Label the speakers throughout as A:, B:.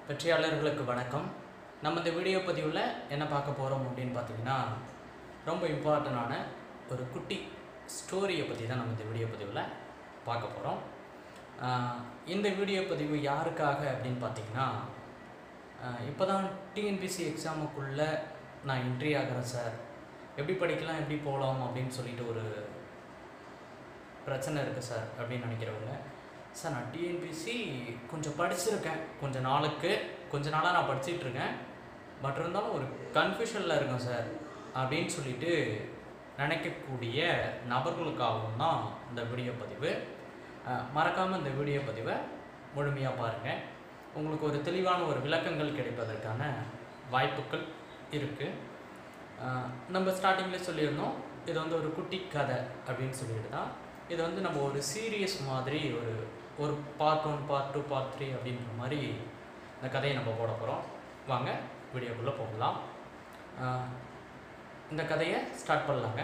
A: வெற்றியாளர்களுக்கு வணக்கம் நம்ம இந்த வீடியோ பதிவில் என்ன பார்க்க போகிறோம் அப்படின்னு பார்த்தீங்கன்னா ரொம்ப இம்பார்ட்டண்டான ஒரு குட்டி ஸ்டோரியை பற்றி தான் நம்ம இந்த வீடியோ பதிவில் பார்க்க போகிறோம் இந்த வீடியோ பதிவு யாருக்காக அப்படின்னு பார்த்தீங்கன்னா இப்போ தான் டிஎன்பிசி எக்ஸாமுக்குள்ளே நான் என்ட்ரி ஆகிறேன் சார் எப்படி படிக்கலாம் எப்படி போகலாம் அப்படின்னு சொல்லிட்டு ஒரு பிரச்சனை இருக்குது சார் அப்படின்னு நினைக்கிறவங்க சார் நான் டிஎன்பிசி கொஞ்சம் படிச்சிருக்கேன் கொஞ்ச நாளுக்கு கொஞ்ச நாளாக நான் படிச்சிட்டு இருக்கேன் பட் இருந்தாலும் ஒரு கன்ஃபியூஷனில் இருக்கேன் சார் அப்படின்னு சொல்லிட்டு நினைக்கக்கூடிய நபர்களுக்காகவும் தான் இந்த வீடியோ பதிவு மறக்காமல் இந்த வீடியோ பதிவை முழுமையாக பாருங்கள் உங்களுக்கு ஒரு தெளிவான ஒரு விளக்கங்கள் கிடைப்பதற்கான வாய்ப்புகள் இருக்குது நம்ம ஸ்டார்டிங்கில் சொல்லியிருந்தோம் இது வந்து ஒரு குட்டி கதை அப்படின்னு சொல்லிட்டு தான் இது வந்து நம்ம ஒரு சீரியஸ் மாதிரி ஒரு ஒரு part one part two part three அப்படின்ற மாதிரி இந்த கதையை நம்ம போட போகிறோம் வாங்க வீடியோக்குள்ளே போகலாம் ஆஹ் இந்த கதையை ஸ்டார்ட் பண்ணலாங்க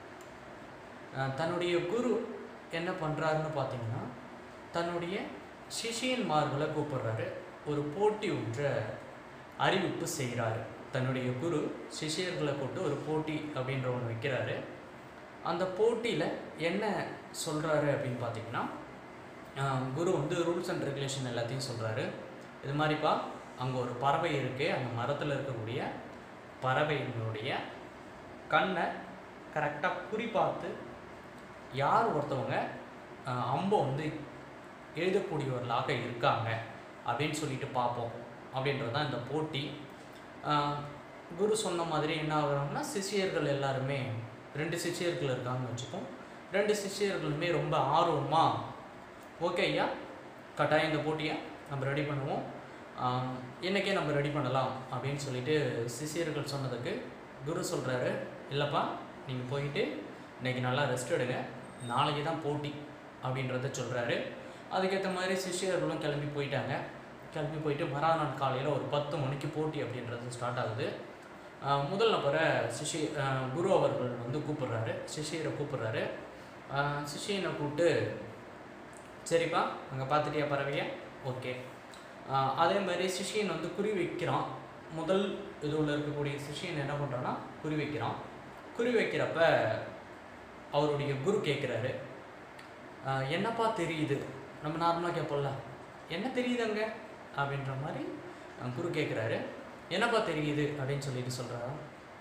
A: ஆஹ் தன்னுடைய குரு என்ன பண்ணுறாருன்னு பார்த்தீங்கன்னா தன்னுடைய சிஷியன்மார்களை கூப்பிடுறாரு ஒரு போட்டி ஒன்றை அறிவிப்பு செய்கிறாரு தன்னுடைய குரு சிஷியர்களை கூப்பிட்டு ஒரு போட்டி அப்படின்ற ஒன்று வைக்கிறாரு அந்த போட்டியில் என்ன சொல்கிறாரு அப்படின்னு பார்த்தீங்கன்னா ஆஹ் குரு வந்து ரூல்ஸ் அண்ட் ரெகுலேஷன் எல்லாத்தையும் சொல்கிறாரு இது மாதிரிப்பா அங்கே ஒரு பறவை இருக்குது அந்த மரத்தில் இருக்கக்கூடிய பறவையினுடைய கண்ணை கரெக்டாக குறிப்பார்த்து யார் ஒருத்தவங்க ஆஹ் அம்பை வந்து எழுதக்கூடியவர்களாக இருக்காங்க அப்படின்னு சொல்லிட்டு பார்ப்போம் அப்படின்றது தான் இந்த போட்டி ஆஹ் குரு சொன்ன மாதிரி என்ன ஆகுறாங்கன்னா சிஷியர்கள் எல்லாருமே ரெண்டு சிஷியர்கள் இருக்காங்கன்னு வச்சுப்போம் ரெண்டு சிஷியர்களுமே ரொம்ப ஆர்வமாக ஓகே ஐயா கட்டாயம் இந்த போட்டியை நம்ம ரெடி பண்ணுவோம் ஆஹ் இன்னைக்கே நம்ம ரெடி பண்ணலாம் அப்படின்னு சொல்லிட்டு சிஷியர்கள் சொன்னதுக்கு குரு சொல்கிறாரு இல்லைப்பா நீங்கள் போயிட்டு இன்னைக்கு நல்லா ரெஸ்ட் எடுங்க நாளைக்கு தான் போட்டி அப்படின்றத சொல்கிறாரு அதுக்கேற்ற மாதிரி சிஷியர்களும் கிளம்பி போயிட்டாங்க கிளம்பி போயிட்டு மறுநாள் காலையில் ஒரு பத்து மணிக்கு போட்டி அப்படின்றது ஸ்டார்ட் ஆகுது ஆஹ் முதல் நபரை சிஷி ஆஹ் குரு அவர்கள் வந்து கூப்பிடுறாரு சிஷியரை கூப்பிடுறாரு ஆஹ் சிஷியனை கூப்பிட்டு சரிப்பா அங்கே பார்த்துட்டியா பறவைய ஓகே அதே மாதிரி சிஷியன் வந்து குறி வைக்கிறான் முதல் இதுவில் இருக்கக்கூடிய சிஷியன் என்ன பண்ணுறான்னா குறி வைக்கிறான் குறி வைக்கிறப்ப அவருடைய குரு கேட்குறாரு என்னப்பா தெரியுது நம்ம நார்மலாக கேட்போம்ல என்ன தெரியுதுங்க அப்படின்ற மாதிரி அஹ் குரு கேட்குறாரு என்னப்பா தெரியுது அப்படின்னு சொல்லிட்டு சொல்கிறாரா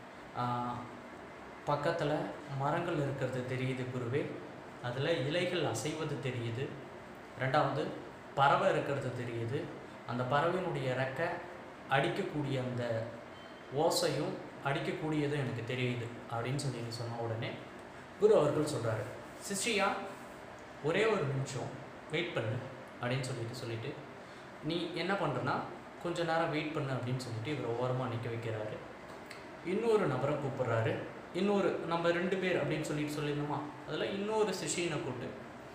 A: பக்கத்தில் மரங்கள் இருக்கிறது தெரியுது குருவே அதில் இலைகள் அசைவது தெரியுது ரெண்டாவது பறவை இருக்கிறது தெரியுது அந்த பறவையினுடைய ரெக்கை அடிக்கக்கூடிய அந்த ஓசையும் அடிக்கக்கூடியதும் எனக்கு தெரியுது அப்படின்னு சொல்லிட்டு சொன்ன உடனே குரு அவர்கள் சொல்கிறாரு சிஷ்யா ஒரே ஒரு நிமிஷம் வெயிட் பண்ணு அப்படின்னு சொல்லிட்டு சொல்லிட்டு நீ என்ன பண்ணுறனா கொஞ்ச நேரம் வெயிட் பண்ணு அப்படின்னு சொல்லிட்டு இவர் ஓரமாக நிற்க வைக்கிறாரு இன்னொரு நபரை கூப்பிட்றாரு இன்னொரு நம்ம ரெண்டு பேர் அப்படின்னு சொல்லிட்டு சொல்லியிருந்தோமா அதில் இன்னொரு சிஷியனை கூப்பிட்டு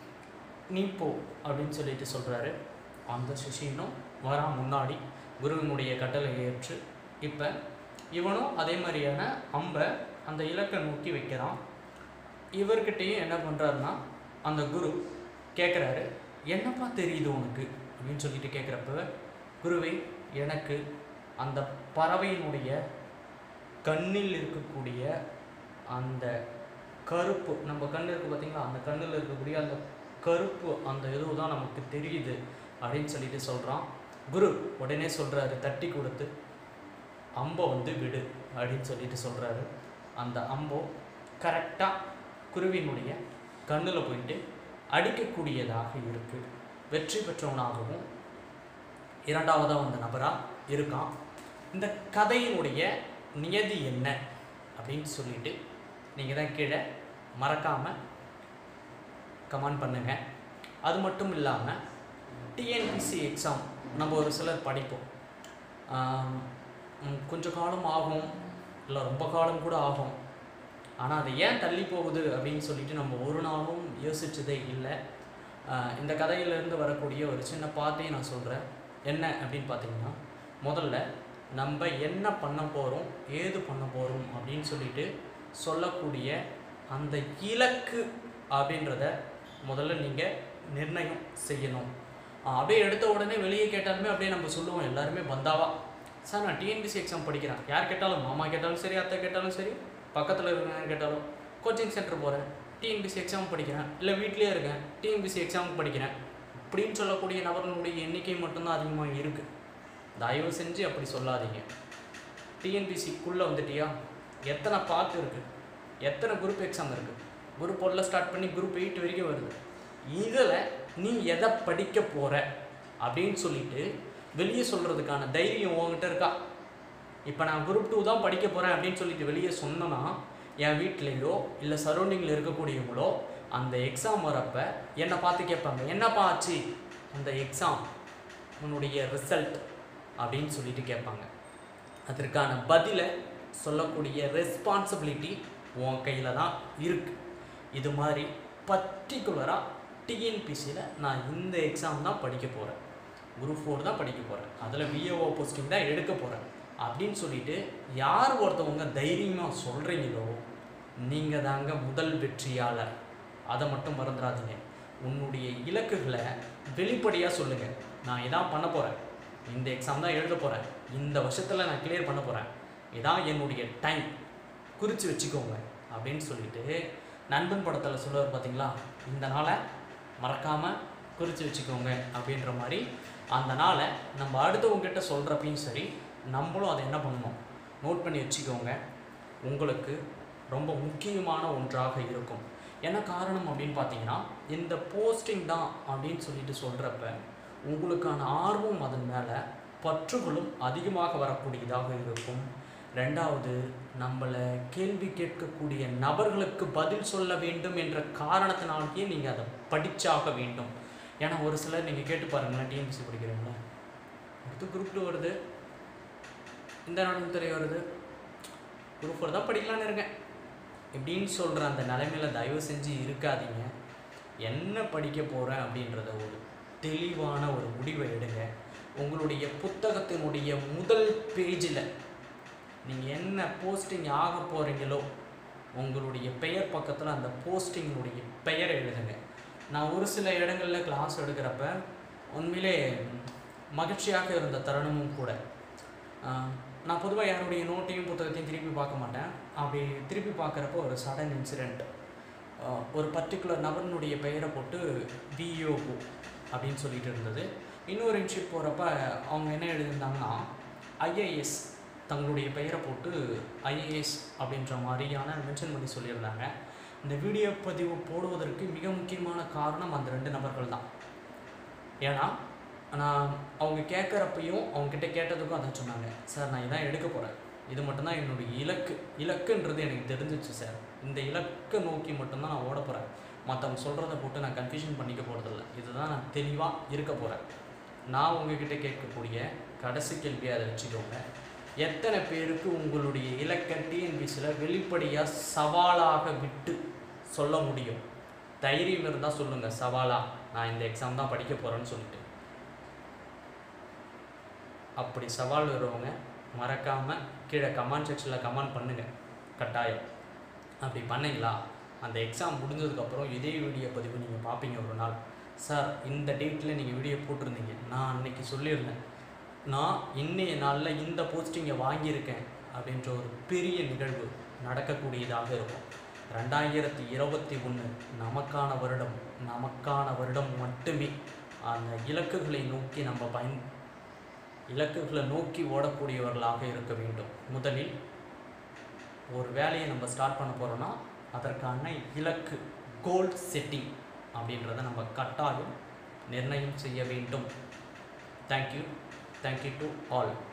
A: நீ போ அப்படின்னு சொல்லிட்டு சொல்கிறாரு அந்த சிஷியனும் வரான் முன்னாடி குருவினுடைய கட்டளை ஏற்று இப்போ இவனும் அதே மாதிரியான அம்பை அந்த இலக்கை நோக்கி வைக்கிறான் இவர்கிட்டையும் என்ன பண்ணுறாருன்னா அந்த குரு கேட்குறாரு என்னப்பா தெரியுது உனக்கு அப்படின்னு சொல்லிட்டு கேட்குறப்ப குருவே எனக்கு அந்த பறவையினுடைய கண்ணில் இருக்கக்கூடிய அந்த கருப்பு நம்ம கண் இருக்குது பார்த்தீங்களா அந்த கண்ணில் இருக்கக்கூடிய அந்த கருப்பு அந்த இதுவும் தான் நமக்கு தெரியுது அப்படின்னு சொல்லிட்டு சொல்கிறான் குரு உடனே சொல்கிறாரு தட்டி கொடுத்து அம்பை வந்து விடு அப்படின்னு சொல்லிட்டு சொல்கிறாரு அந்த அம்போ கரெக்டாக குருவினுடைய கண்ணில் போயிட்டு அடிக்கக்கூடியதாக இருக்குது வெற்றி பெற்றவனாகவும் இரண்டாவதாக வந்த நபராக இருக்கான் இந்த கதையினுடைய நியதி என்ன அப்படின்னு சொல்லிட்டு நீங்கள் தான் கீழே மறக்காமல் கமெண்ட் பண்ணுங்கள் அது மட்டும் இல்லாமல் டிஎன்பிசி எக்ஸாம் நம்ம ஒரு சிலர் படிப்போம் ஆம், ம், கொஞ்ச காலம் ஆகும் இல்லை ரொம்ப காலம் கூட ஆகும் ஆனால் அது ஏன் தள்ளி போகுது அப்படின்னு சொல்லிட்டு நம்ம ஒரு நாளும் யோசிச்சதே இல்லை ஆஹ் இந்த கதையிலேருந்து வரக்கூடிய ஒரு சின்ன பாட்டையும் நான் சொல்கிறேன் என்ன அப்படின்னு பார்த்தீங்கன்னா முதல்ல நம்ம என்ன பண்ண போகிறோம் ஏது பண்ண போகிறோம் அப்படின்னு சொல்லிட்டு சொல்லக்கூடிய அந்த இலக்கு அப்படின்றத முதல்ல நீங்கள் நிர்ணயம் செய்யணும் ஆஹ் அப்படியே எடுத்த உடனே வெளியே கேட்டாலுமே அப்படியே நம்ம சொல்லுவோம் எல்லாருமே பந்தாவா சார் நான் டிஎன்பிசி எக்ஸாம் படிக்கிறேன் யார் கேட்டாலும் மாமா கேட்டாலும் சரி அத்தை கேட்டாலும் சரி பக்கத்தில் இருக்கிறவங்க கேட்டாலும் கோச்சிங் சென்டர் போகிறேன் டிஎன்பிசி எக்ஸாம் படிக்கிறேன் இல்லை வீட்லேயே இருக்கேன் டிஎன்பிசி எக்ஸாம் படிக்கிறேன் இப்படின்னு சொல்லக்கூடிய நபர்களுடைய எண்ணிக்கை மட்டும்தான் அதிகமாக இருக்குது தயவு செஞ்சு அப்படி சொல்லாதீங்க டிஎன்பிசிக்குள்ளே வந்துட்டியா எத்தனை பார்ட் இருக்குது எத்தனை குரூப் எக்ஸாம் இருக்குது குரூப் ஒன்றில் ஸ்டார்ட் பண்ணி குரூப் எயிட் வரைக்கும் வருது இதில் நீ எதை படிக்க போகிற அப்படின்னு சொல்லிட்டு வெளியே சொல்கிறதுக்கான தைரியம் உங்ககிட்ட இருக்கா இப்போ நான் குரூப் டூ தான் படிக்க போகிறேன் அப்படின்னு சொல்லிட்டு வெளியே சொன்னேன்னா என் வீட்லேயோ இல்லை சரௌண்டிங்கில் இருக்கக்கூடியவங்களோ அந்த எக்ஸாம் வரப்ப என்னை பார்த்து கேட்பாங்க என்னப்பா ஆச்சு அந்த எக்ஸாம் உன்னுடைய ரிசல்ட் அப்படின்னு சொல்லிட்டு கேட்பாங்க அதற்கான பதிலை சொல்லக்கூடிய ரெஸ்பான்சிபிலிட்டி உன் கையில் தான் இருக்குது இது மாதிரி பர்டிகுலராக டிஎன்பிசியில் நான் இந்த எக்ஸாம் தான் படிக்க போகிறேன் குரூப் ஃபோர் தான் படிக்க போகிறேன் அதில் விஏஓ போஸ்டிங் தான் எடுக்க போகிறேன் அப்படின்னு சொல்லிட்டு யார் ஒருத்தவங்க தைரியமாக சொல்கிறீங்களோ நீங்கள் தாங்க முதல் வெற்றியாளர் அதை மட்டும் மறந்துடாதீங்க உன்னுடைய இலக்குகளை வெளிப்படையாக சொல்லுங்கள் நான் இதான் பண்ண போகிறேன் இந்த எக்ஸாம் தான் எழுத போகிறேன் இந்த வருஷத்தில் நான் கிளியர் பண்ண போகிறேன் இதான் என்னுடைய டைம் குறித்து வச்சுக்கோங்க அப்படின்னு சொல்லிட்டு நண்பன் படத்தில் சொல்லுவார் பார்த்தீங்களா இந்த நாளை மறக்காமல் குறித்து வச்சுக்கோங்க அப்படின்ற மாதிரி அந்த நாளை நம்ம அடுத்தவங்ககிட்ட சொல்கிறப்பையும் சரி நம்மளும் அதை என்ன பண்ணணும் நோட் பண்ணி வச்சுக்கோங்க உங்களுக்கு ரொம்ப முக்கியமான ஒன்றாக இருக்கும் என்ன காரணம் அப்படின்னு பார்த்தீங்கன்னா இந்த போஸ்டிங் தான் அப்படின்னு சொல்லிட்டு சொல்கிறப்ப உங்களுக்கான ஆர்வம் அதன் மேலே பற்றுகளும் அதிகமாக வரக்கூடியதாக இருக்கும் ரெண்டாவது நம்மளை கேள்வி கேட்கக்கூடிய நபர்களுக்கு பதில் சொல்ல வேண்டும் என்ற காரணத்தினாலேயே நீங்கள் அதை படிச்சாக வேண்டும் ஏன்னா ஒரு சிலர் நீங்கள் கேட்டு பாருங்களேன் டிஎன்பிசி படிக்கிறீங்களா அடுத்து குரூப் டூ வருது இந்த நாடும் தெரிய வருது குரூப் ஃபோர் தான் படிக்கலான்னு இருக்கேன் இப்படின்னு சொல்கிற அந்த நிலைமையில தயவு செஞ்சு இருக்காதீங்க என்ன படிக்க போகிறேன் அப்படின்றத ஒரு தெளிவான ஒரு முடிவை எடுங்க உங்களுடைய புத்தகத்தினுடைய முதல் பேஜில் நீங்கள் என்ன போஸ்டிங் ஆக போகிறீங்களோ உங்களுடைய பெயர் பக்கத்தில் அந்த போஸ்டிங்கினுடைய பெயரை எழுதுங்க நான் ஒரு சில இடங்களில் கிளாஸ் எடுக்கிறப்ப உண்மையிலே மகிழ்ச்சியாக இருந்த தருணமும் கூட ஆஹ், நான் பொதுவாக யாருடைய நோட்டையும் புத்தகத்தையும் திருப்பி பார்க்க மாட்டேன் அப்படி திருப்பி பார்க்குறப்போ ஒரு சடன் இன்சிடெண்ட் ஒரு பர்டிகுலர் நபரினுடைய பெயரை போட்டு விஓ அப்படின்னு சொல்லிட்டு இருந்தது இன்னொரு இன்ஷிப் போகிறப்ப அவங்க என்ன எழுதியிருந்தாங்கன்னா ஐஏஎஸ் தங்களுடைய பெயரை போட்டு ஐஏஎஸ் அப்படின்ற மாதிரியான மென்ஷன் பண்ணி சொல்லியிருந்தாங்க இந்த வீடியோ பதிவு போடுவதற்கு மிக முக்கியமான காரணம் அந்த ரெண்டு நபர்கள் தான் ஏன்னா நான் அவங்க கேட்குறப்பையும் அவங்கக்கிட்ட கேட்டதுக்கும் அதான் சொன்னாங்க சார் நான் இதான் எடுக்க போகிறேன் இது மட்டும்தான் என்னுடைய இலக்கு இலக்குன்றது எனக்கு தெரிஞ்சிச்சு சார் இந்த இலக்கை நோக்கி மட்டும்தான் நான் ஓட போகிறேன் மற்றவங்க சொல்கிறத போட்டு நான் கன்ஃபியூஷன் பண்ணிக்க போகிறதில்ல இதுதான் நான் தெளிவாக இருக்க போகிறேன் நான் உங்ககிட்ட கேட்கக்கூடிய கடைசி கேள்வியை அதை வச்சுக்கோங்க எத்தனை பேருக்கு உங்களுடைய இலக்கை டிஎன்பிசியில் வெளிப்படையாக சவாலாக விட்டு சொல்ல முடியும் தைரியம் இருந்தால் சொல்லுங்கள் சவாலாக நான் இந்த எக்ஸாம் தான் படிக்க போகிறேன்னு சொல்லிட்டு அப்படி சவால் வருவங்க மறக்காமல் கீழே கமெண்ட் செக்ஷனில் கமெண்ட் பண்ணுங்கள் கட்டாயம் அப்படி பண்ணீங்களா அந்த எக்ஸாம் முடிஞ்சதுக்கப்புறம் இதே வீடியோ பதிவு நீங்கள் பார்ப்பீங்க ஒரு நாள் சார் இந்த டேட்டில் நீங்கள் வீடியோ போட்டிருந்தீங்க நான் அன்னைக்கு சொல்லியிருந்தேன் நான் இன்னைய நாளில் இந்த போஸ்டிங்கை வாங்கியிருக்கேன் அப்படின்ற ஒரு பெரிய நிகழ்வு நடக்கக்கூடியதாக இருக்கும் ரெண்டாயிரத்தி இருபத்தி ஒன்று நமக்கான வருடம் நமக்கான வருடம் மட்டுமே அந்த இலக்குகளை நோக்கி நம்ம பயன் இலக்குகளை நோக்கி ஓடக்கூடியவர்களாக இருக்க வேண்டும் முதலில் ஒரு வேலையை நம்ம ஸ்டார்ட் பண்ண போகிறோன்னா அதற்கான இலக்கு கோல் செட்டிங் அப்படின்றத நம்ம கட்டாயம் நிர்ணயம் செய்ய வேண்டும் தேங்க்யூ தேங்க்யூ டு ஆல்